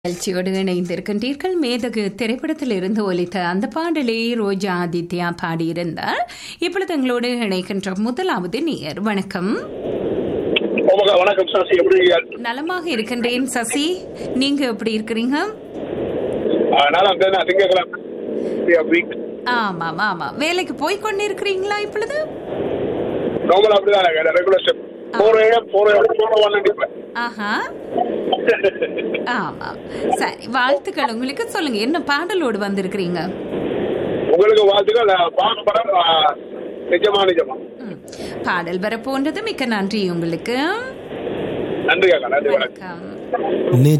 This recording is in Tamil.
நிகழ்ச்சியோடு இணைந்திருக்கின்றீர்கள் மேதகு திரைப்படத்தில் இருந்து ஒலித்த அந்த பாடலை ரோஜா ஆதித்யா பாடியிருந்தார் இப்பொழுது எங்களோடு இணைக்கின்ற முதலாவது நேர் வணக்கம் உமக்கு வணக்கம் சாசி எப்படி இருக்கீங்க? நலமாக இருக்கின்றேன் சசி நீங்க எப்படி இருக்கிறீங்க ஆ, நாலாம் தேதி நான் திங்கட்கிழமை வீக் ஆமாம் ஆமா வேலைக்கு போய் கொண்டிருக்கிறீங்களா இப்பொழுது நார்மல் அப்படிதான் ரெகுலர் ஸ்டெப் போற இடம் போற இடம் போற ஒன் நினைப்பேன் ஆஹா ஆமாம் சரி வாழ்த்துக்கள் உங்களுக்கு சொல்லுங்க என்ன பாடலோடு வந்திருக்கிறீங்க உங்களுக்கு வாழ்த்துக்கள் நான் பார்க்க படம் ஆ, நிஜமா நிஜமா ம். பாடல் வர போன்றது மிக்க நன்றி உங்களுக்கு நன்றி அக்கா நன்றி வணக்கம் வணக்கம்